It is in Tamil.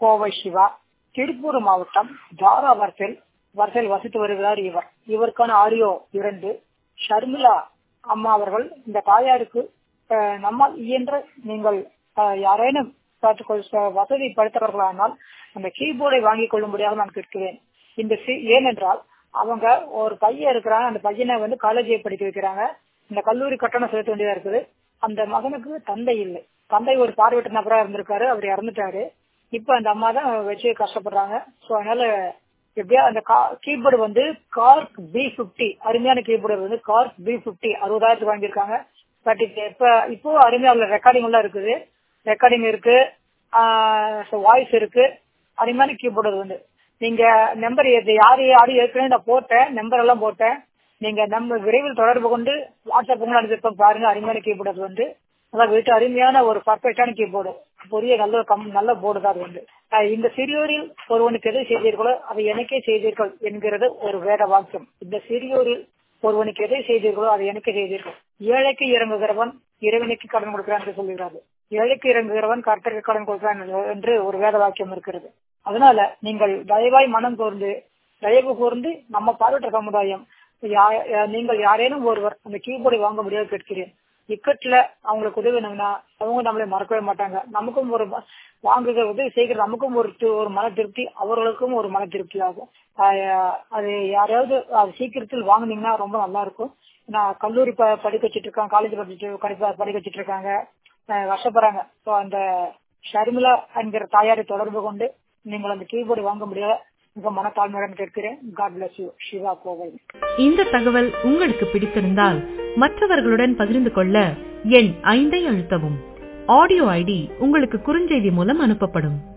கோவை சிவா திருப்பூர் மாவட்டம் தாரா வர்த்தல் வர்த்தல் வசித்து வருகிறார் இவர் இவருக்கான ஆடியோ இரண்டு ஷர்மிளா அம்மா அவர்கள் இந்த தாயாருக்கு அஹ், நம்மால் இயன்ற நீங்கள் அஹ், யாரேனும் பார்த்துக்கொள் ச- வசதி படுத்தவர்களானால் அந்த கீபோர்டை வாங்கிக் கொள்ளும்படியாக நான் கேட்கிறேன் இந்த சி- ஏனென்றால் அவங்க ஒரு பையன் இருக்கிறாங்க அந்த பையனை வந்து காலேஜை படிக்க வைக்கிறாங்க இந்த கல்லூரி கட்டணம் செலுத்த வேண்டியதா இருக்குது அந்த மகனுக்கு தந்தை இல்லை தந்தை ஒரு பார்வையற்ற நபரா இருந்திருக்காரு அவர் இறந்துட்டாரு இப்ப அந்த அம்மா தான் வச்சு கஷ்டப்படுறாங்க சோ அதனால எப்படியா அந்த கீபோர்டு வந்து கார்க் பி பிப்டி அருமையான கீபோர்டு வந்து கார்க் பி பிப்டி அறுபதாயிரத்துக்கு வாங்கியிருக்காங்க பட் இப்ப இப்ப இப்போ அருமையான ரெக்கார்டிங் எல்லாம் இருக்குது ரெக்கார்டிங் இருக்கு வாய்ஸ் இருக்கு அருமையான கீபோர்டு வந்து நீங்க நம்பர் யாரு யாரு ஏற்கனவே நான் போட்டேன் நம்பர் எல்லாம் போட்டேன் நீங்க நம்ம விரைவில் தொடர்பு கொண்டு வாட்ஸ்அப் கூட அனுப்பியிருப்போம் பாருங்க அருமையான கீபோர்டு அது வந்து அதாவது வீட்டு அருமையான ஒரு பர்ஃபெக்டான கீபோர்டு பெரிய நல்ல ஒரு கம் நல்ல போர்டு தான் அது வந்து அஹ் இந்த சிறியோரில் ஒருவனுக்கு எதை செய்தீர்களோ அதை எனக்கே செய்தீர்கள் என்கிறது ஒரு வேத வாக்கியம் இந்த சிறியோரில் ஒருவனுக்கு எதை செய்தீர்களோ அதை எனக்கே செய்தீர்கள் ஏழைக்கு இறங்குகிறவன் இறைவனுக்கு கடன் கொடுக்கிறான் என்று சொல்லுகிறாரு ஏழைக்கு இறங்குகிறவன் கர்த்தருக்கு கடன் கொடுக்கிறான் என்று ஒரு வேத வாக்கியம் இருக்கிறது அதனால நீங்கள் தயவாய் மனம் கூர்ந்து தயவு கூர்ந்து நம்ம பார்வையற்ற சமுதாயம் யா- யா- நீங்கள் யாரேனும் ஒருவர் அந்த கீபோர்டை வாங்க முடியாது கேட்கிறேன் இக்கட்ல அவங்களுக்கு உதவினோம்னா அவங்க நம்மளை மறக்கவே மாட்டாங்க நமக்கும் ஒரு ம- வாங்குகிற உதவி செய்கிற நமக்கும் ஒரு தி- ஒரு மன திருப்தி அவர்களுக்கும் ஒரு மன திருப்தி ஆகும் ஆஹ் அது யாராவது அது சீக்கிரத்தில் வாங்குனீங்கன்னா ரொம்ப நல்லா இருக்கும் நான் கல்லூரி ப- படிக்க வச்சிட்டு இருக்காங்க காலேஜ் படிச்சுட்டு படிப்ப- படிக்க வச்சிட்டு இருக்காங்க ஆஹ் கஷ்டப்படுறாங்க ஸோ அந்த ஷர்மிளா என்கிற தாயாரை தொடர்பு கொண்டு நீங்கள் அந்த கீபோர்டு வாங்க முடியாத மிக மனத்தாழ்மையுடன் கேட்கிறேன் God bless you Siva Kovai இந்த தகவல் உங்களுக்கு பிடித்திருந்தால் மற்றவர்களுடன் பகிர்ந்து கொள்ள எண் ஐந்தை அழுத்தவும் ஆடியோ ஐடி உங்களுக்கு குறுஞ்செய்தி மூலம் அனுப்பப்படும்